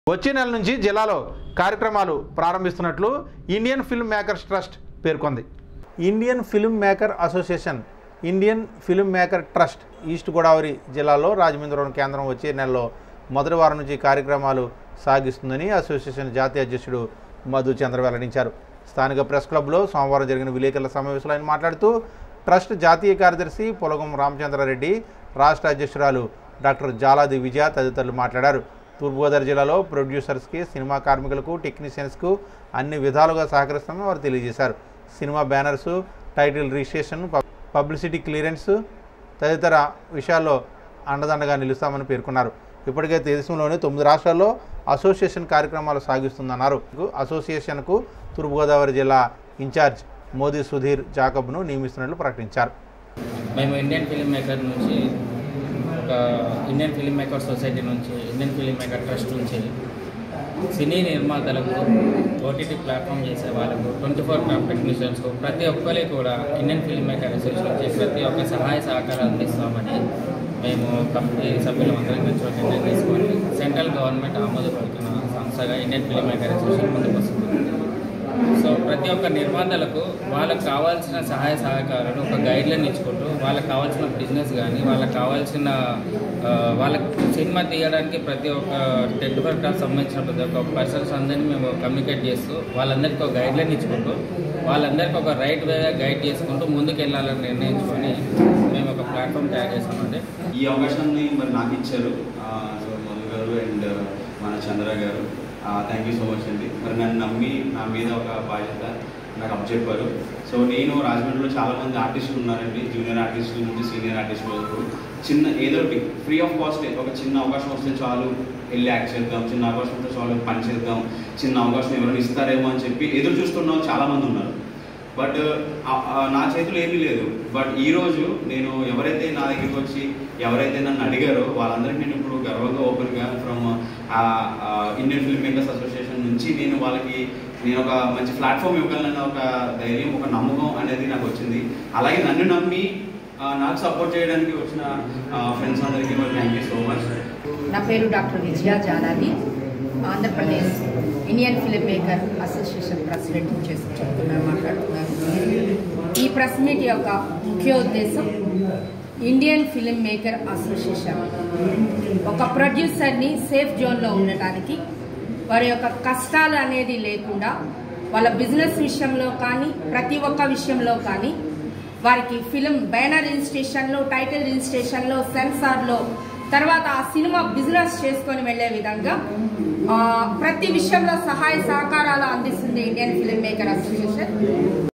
వచ్చే నెల నుంచి జిల్లాలో కార్యక్రమాలు ప్రారంభిస్తున్నట్లు ఇండియన్ ఫిల్మ్ మేకర్స్ ట్రస్ట్ పేర్కొంది Indian film maker association Indian film maker trust east Godavari జిల్లాలో రాజమేంద్రవరం కేంద్రం వచ్చే నెలలో మొదటి వారం నుంచి కార్యక్రమాలు సాగిస్తుందని అసోసియేషన్ జాతీయ అధ్యక్షుడు మధు చంద్ర వెల్లడించారు స్థానిక ప్రెస్ క్లబ్లో సోమవారం జరిగిన విలేకరుల సమావేశంలో ఆయన మాట్లాడుతూ ట్రస్ట్ జాతీయ కార్యదర్శి పొలగం రామచంద్రారెడ్డి రాష్ట్ర అధ్యక్షురాలు డాక్టర్ జాలాది విజయ తదితరులు మాట్లాడారు తూర్పుగోదావరి జిల్లాలో ప్రొడ్యూసర్స్కి సినిమా కార్మికులకు టెక్నీషియన్స్కు అన్ని విధాలుగా సహకరిస్తామని వారు తెలియజేశారు cinema banners title registration pub- publicity clearance తదితర విషయాల్లో అండదండగా నిలుస్తామని పేర్కొన్నారు ఇప్పటికే దేశంలోని తొమ్మిది రాష్ట్రాల్లో అసోసియేషన్ కార్యక్రమాలు సాగిస్తుందన్నారు అసోసియేషన్కు తూర్పుగోదావరి జిల్లా ఇన్ఛార్జ్ మోదీ సుధీర్ జాకబ్ను నియమిస్తున్నట్లు ప్రకటించారు మేము ఇండియన్ ఫిలిం మేకర్ నుంచి ఒక ఇండియన్ ఫిలిం మేకర్ సొసైటీ నుంచి ఇండియన్ ఫిలిం మేకర్ ట్రస్ట్ నుంచి సినీ నిర్మాతలకు ఓటీటీ ప్లాట్ఫామ్ చేసే వాళ్ళకు ట్వంటీ ఫోర్ క్రాఫ్ట్ టెక్నీషియన్స్కు ప్రతి ఒక్కరికి కూడా ఇండియన్ ఫిలిం మేకర్ అసోసియేషన్ నుంచి ప్రతి ఒక్క సహాయ సహకారాలు అందిస్తామని మేము కమిటీ సభ్యులు అందరం కలిసి ఒక నిర్ణయం తీసుకొని సెంట్రల్ గవర్నమెంట్ ఆమోదపడుతున్న సంస్థగా ఇండియన్ ఫిలిం మేకర్ అసోసియేషన్ ముందుకు వస్తుంది సో ప్రతి ఒక్క నిర్మాతలకు వాళ్ళకి కావాల్సిన సహాయ సహకారాలు ఒక గైడ్లైన్ ఇచ్చుకుంటూ వాళ్ళకి కావాల్సిన బిజినెస్ కానీ వాళ్ళకి కావాల్సిన ఆ, వాళ్ళకి సినిమా తీయడానికి ప్రతి ఒక్క టెన్ టు ఫైవ్ సంబంధించిన ప్రతి ఒక్క పర్సన్స్ అందరినీ మేము కమ్యూనికేట్ చేస్తూ వాళ్ళందరికీ ఒక గైడ్లైన్ ఇచ్చుకుంటూ వాళ్ళందరికీ ఒక రైట్ వేగా గైడ్ చేసుకుంటూ ముందుకు వెళ్ళాలని నిర్ణయించుకొని మేము ఒక ప్లాట్ఫామ్ తయారు చేస్తామండి ఈ అవకాశాన్ని మరి నాకు ఇచ్చారు ఆ, సో మధు గారు అండ్ మన చంద్ర గారు థ్యాంక్ యూ సో మచ్ అండి మరి నన్ను నమ్మి నా మీద ఒక బాధ్యత నాకు అప్పచెప్పారు సో నేను రాజమండ్రిలో చాలా మంది ఆర్టిస్టులు ఉన్నారండి జూనియర్ ఆర్టిస్టుల నుంచి సీనియర్ ఆర్టిస్టుల వరకు చిన్న ఏదో ఒకటి ఫ్రీ ఆఫ్ కాస్ట్ ఒక చిన్న అవకాశం వస్తే చాలు వెళ్ళి యాక్ట్ చేద్దాం చిన్న అవకాశం వస్తే చాలు పని చేద్దాం చిన్న అవకాశం ఎవరైనా ఇస్తారేమో అని చెప్పి ఎదురు చూస్తున్న వాళ్ళు చాలా మంది ఉన్నారు బట్ ఆ- ఆ నా చేతిలో ఏమీ లేదు బట్ ఈ రోజు నేను ఎవరైతే నా దగ్గరికి వచ్చి ఎవరైతే నన్ను అడిగారో వాళ్ళందరికీ నేను ఇప్పుడు గర్వంగా ఓపెన్గా from Indian film makers association నుంచి నేను వాళ్ళకి నేను ఒక మంచి ప్లాట్ఫామ్ ఇవ్వగలనన్న ఒక ధైర్యం ఒక నమ్మకం అనేది నాకు వచ్చింది అలాగే నన్ను నమ్మి ఆ, నాకు సపోర్ట్ చేయడానికి వచ్చిన ఫ్రెండ్స్ అందరికీ థ్యాంక్ యూ సో మచ్ నా పేరు doctor Vijaya Jaladi Andhra Pradesh Indian film maker association president చేసి చెప్తున్నాను మాట్లాడుతున్నాను ఈ ప్రెస్ మీట్ యొక్క ముఖ్య ఉద్దేశం ఇండియన్ ఫిలిం మేకర్ అసోసియేషన్ ఒక ప్రొడ్యూసర్ని సేఫ్ జోన్లో ఉండటానికి వారి యొక్క కష్టాలు అనేది లేకుండా వాళ్ళ బిజినెస్ విషయంలో కానీ ప్రతి ఒక్క విషయంలో కానీ వారికి ఫిలిం బ్యానర్ రిజిస్ట్రేషన్లో టైటిల్ రిజిస్ట్రేషన్లో సెన్సార్లో తర్వాత ఆ సినిమా బిజినెస్ చేసుకొని వెళ్లే విధంగా ఆ, ప్రతి విషయంలో సహాయ సహకారాలు అందిస్తుంది ఇండియన్ ఫిలిం మేకర్ అసోసియేషన్